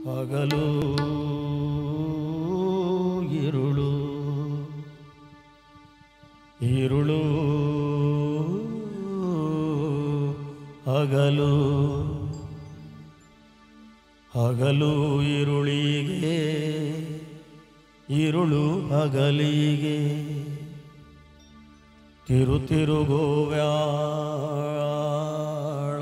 ಹಗಲು ഇരുಳು ഇരുಳು ಹಗಲು ಹಗಲು ഇരുಳಿಗೆ ഇരുಳು ಹಗಲಿಗೆ ತಿರು ತಿರುಗೋ ವ್ಯಾಳ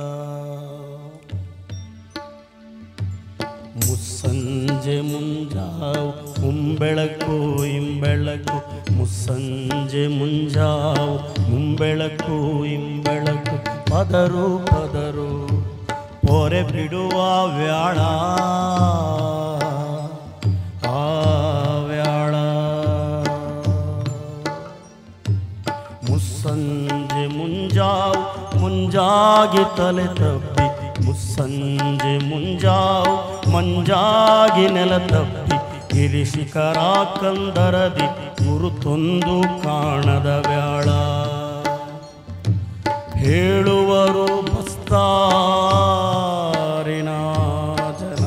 ಮುಸ್ಸಂಜೆ ಮುಂಜಾವು ಮುಂಬೆಳಕು ಇಂಬೆಳಕು ಮುಸ್ಸಂಜೆ ಮುಂಜಾವು ಮುಂಬೆಳಕು ಇಂಬೆಳಕು ಪದರು ಪದರು ಪೊರೆ ಬಿಡುವ ವ್ಯಾಳ ಆ ವ್ಯಾಳ ಮುಸ್ಸಂಜೆ ಮುಂಜಾವು ಮುಂಜಾಗಿ ತಲೆ ತಪ್ಪಿ ಮುಸ್ಸಂಜೆ ಮುಂಜಾವು ಮಂಜಾಗಿ ನೆಲ ತಪ್ಪಿ ಗಿರಿಶಿಖರ ಕಂದರದಿ ಗುರುತೊಂದು ಕಾಣದ ವ್ಯಾಳ ಹೇಳುವರು ಬಸ್ತಾರಿನ ಜನ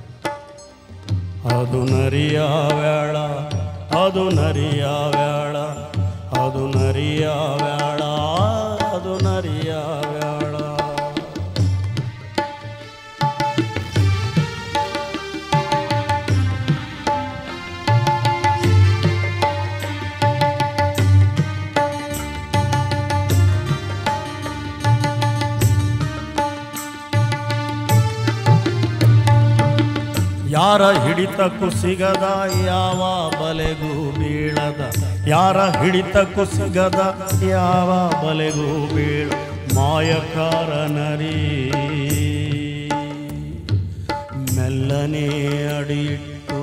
ಅದು ನರಿಯ ವ್ಯಾಳ ಅದು ನರಿಯ ವ್ಯಾಳ ಅದು ನರಿಯ ವ್ಯಾಳ ಅದು ನರಿಯ ವ್ಯಾಳ ಯಾರ ಹಿಡಿತಕ್ಕೂ ಸಿಗದ ಯಾವ ಬಲೆಗೂ ಬೀಳದ ಯಾರ ಹಿಡಿತಕ್ಕೂ ಸಿಗದ ಯಾವ ಬಲೆಗೂ ಬೀಳ ಮಾಯಕಾರ ನರಿ ಮೆಲ್ಲನೆ ಅಡಿಯಿಟ್ಟು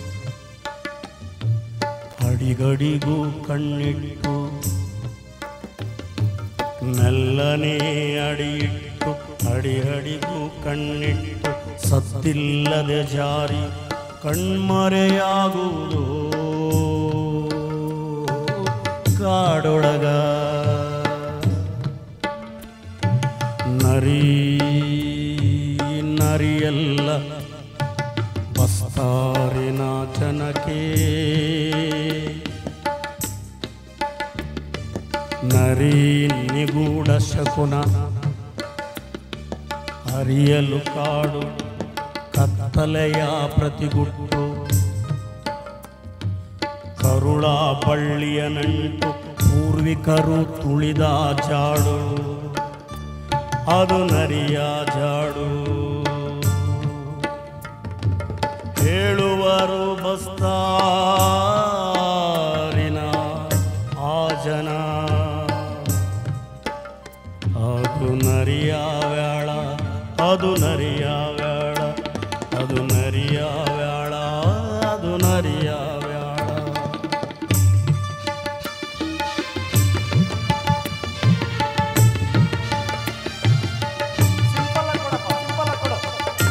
ಅಡಿಗಡಿಗೂ ಕಣ್ಣಿಟ್ಟು ಮೆಲ್ಲನೆ ಅಡಿಯಿಟ್ಟು ಅಡಿ ಅಡಿಗೂ ಕಣ್ಣಿಟ್ಟು ಸತ್ತಿಲ್ಲದೆ ಜಾರಿ ಕಣ್ಮರೆಯಾಗುವುದು ಕಾಡೊಳಗ ನರಿ ನರಿಯಲ್ಲ ಬಸ್ತಾರಿನ ಜನಕ್ಕೆ ನರಿ ನಿಗೂಢ ಶಕುನ ಅರಿಯಲು ಕಾಡು ಕತ್ತಲೆಯ ಪ್ರತಿಗುಟ್ಟು ಕರುಳ ಬಳ್ಳಿಯ ನಂಟು ಪೂರ್ವಿಕರು ತುಳಿದ ಜಾಡು ಅದು ನರಿಯ ಜಾಡು ಹೇಳುವರು ಬಸ್ತಾರಿನ ಆ ಜನ ಅದು ನರಿಯ ವ್ಯಾಳ ಅದು ನರಿಯ ವ್ಯಾಳ ಅದು ನರಿಯ ವ್ಯಾಳ ಅದು ನರಿಯ ವ್ಯಾಳ ಸಿಂಪಲ್ ಆಗಿ ಕೊಡಪ್ಪ ಸಿಂಪಲ್ ಆಗಿ ಕೊಡು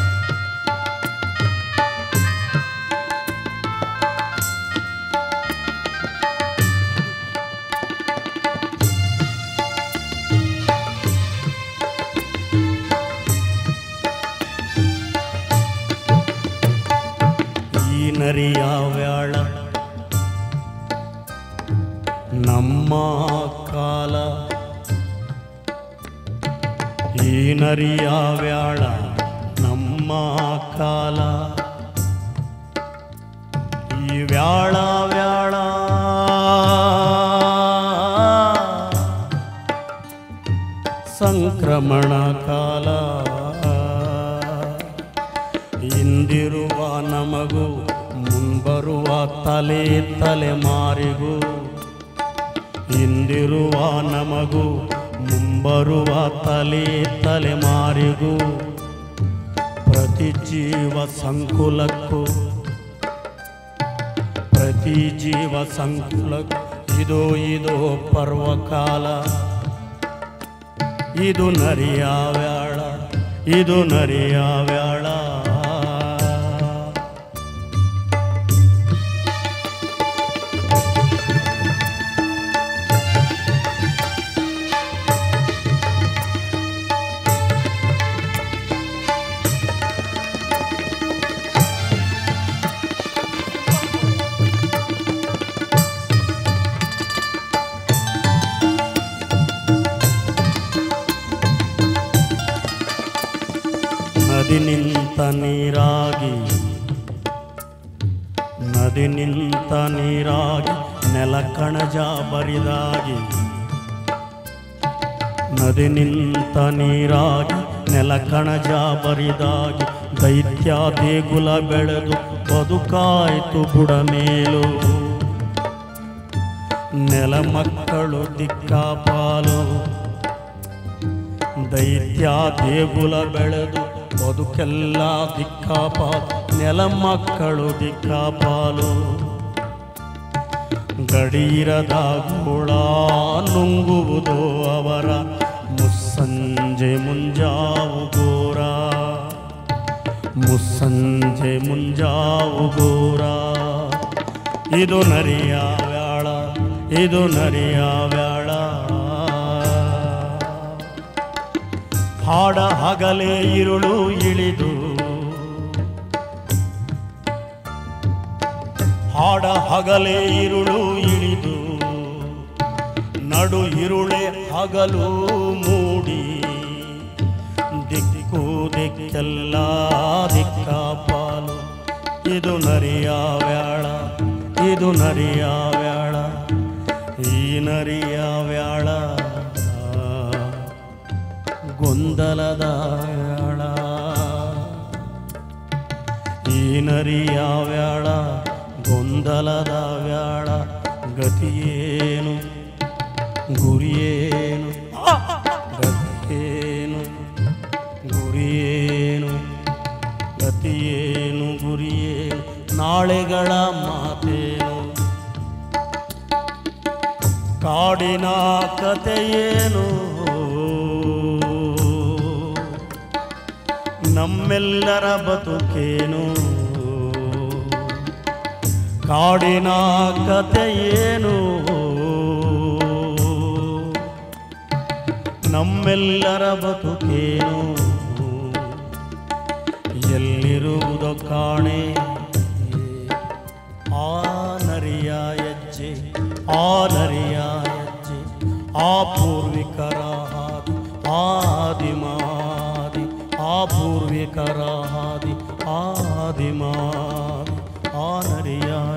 ಈ ನರಿಯ ವ್ಯಾಳ ನಮ್ಮ ಕಾಲ ಈ ನರಿಯ ವ್ಯಾಳ ನಮ್ಮ ಕಾಲ ಈ ವ್ಯಾಳ ವ್ಯಾಳ ಸಂಕ್ರಮಣ ಕಾಲ ಇಂದಿರುವ ನಮಗೂ ಮುಂಬರುವ ತಲೆ ತಲೆಮಾರಿಗೂ ಇಂದಿರುವ ನಮಗೂ ಮುಂಬರುವ ತಲೆ ತಲೆಮಾರಿಗೂ ಪ್ರತಿ ಜೀವ ಸಂಕುಲಕ್ಕೂ ಪ್ರತಿ ಜೀವ ಸಂಕುಲಕ್ಕೂ ಇದು ಇದು ಪರ್ವಕಾಲ ಇದು ನರಿಯ ವ್ಯಾಳ ಇದು ನರಿಯ ವ್ಯಾಳ ನದಿ ನಿಂತ ನೀರಾಗಿ ನದಿ ನಿಂತ ನೀರಾಗಿ ನೆಲ ಕಣಜ ಬರಿದಾಗಿ ನದಿ ನಿಂತ ನೀರಾಗಿ ನೆಲ ಕಣಜ ಬರಿದಾಗಿ ದೈತ್ಯ ದೇಗುಲ ಬೆಳೆದು ಬದುಕಾಯ್ತು ಬುಡಮೇಲು ನೆಲ ಮಕ್ಕಳು ದಿಕ್ಕಾಪಾಲು ದೈತ್ಯ ದೇಗುಲ ಬೆಳೆದು ಬದುಕೆಲ್ಲ ದಿಕ್ಕಾಪಾಲು ನೆಲ ಮಕ್ಕಳು ದಿಕ್ಕಾಪಾಲು ಗಡೀರದ ಗೋಳ ನುಂಗುವುದು ಅವರ ಮುಸ್ಸಂಜೆ ಮುಂಜಾವು ಗೋರ ಮುಸ್ಸಂಜೆ ಮುಂಜಾವು ಗೋರ ಇದು ನರಿಯ ವ್ಯಾಳ ಇದು ನರಿಯ ವ್ಯಾಳ ಹಾಡ ಹಗಲೇ ಇರುಳು ಇಳಿದು ಹಾಡ ಹಗಲೇ ಇರುಳು ಇಳಿದು ನಡು ಇರುಳೆ ಹಗಲು ಮೂಡಿ ದಿಕ್ಕು ದಿಕ್ಕೆಲ್ಲ ದಿಕ್ಕಾಪಾಲು ಇದು ನರಿಯ ವ್ಯಾಳ ಇದು ನರಿಯ ವ್ಯಾಳ ಈ ನರಿಯ ವ್ಯಾಳ ಗೊಂದಲದ ವ್ಯಾಳ ಈ ನರಿಯ ವ್ಯಾಳ ಗೊಂದಲದ ವ್ಯಾಳ ಗತಿಯೇನು ಗುರಿಯೇನು ಗತಿಯೇನು ಗುರಿಯೇನು ಗತಿಯೇನು ಗುರಿಯೇನು ನಾಳೆಗಳ ಮಾತೇನು ಕಾಡಿನ ಕಥೆಯೇನು ನಮ್ಮೆಲ್ಲರ ಬದುಕೇನು ಕಾಡಿನ ಕಥೆಯೇನು ನಮ್ಮೆಲ್ಲರ ಬದುಕೇನು ಎಲ್ಲಿರುವುದೋ ಕಾಣೆ ಆ ನರಿಯ ಹೆಜ್ಜೆ ಆ ನರಿಯ ಹೆಜ್ಜೆ ಆ ಪೂರ್ವಿಕರ ಹಾದಿ ಆದಿಮಾದಿ ಆ ಪೂರ್ವಿಕರ ಹಾದಿ ಆದಿಮಾದಿ ಆ ನರಿಯ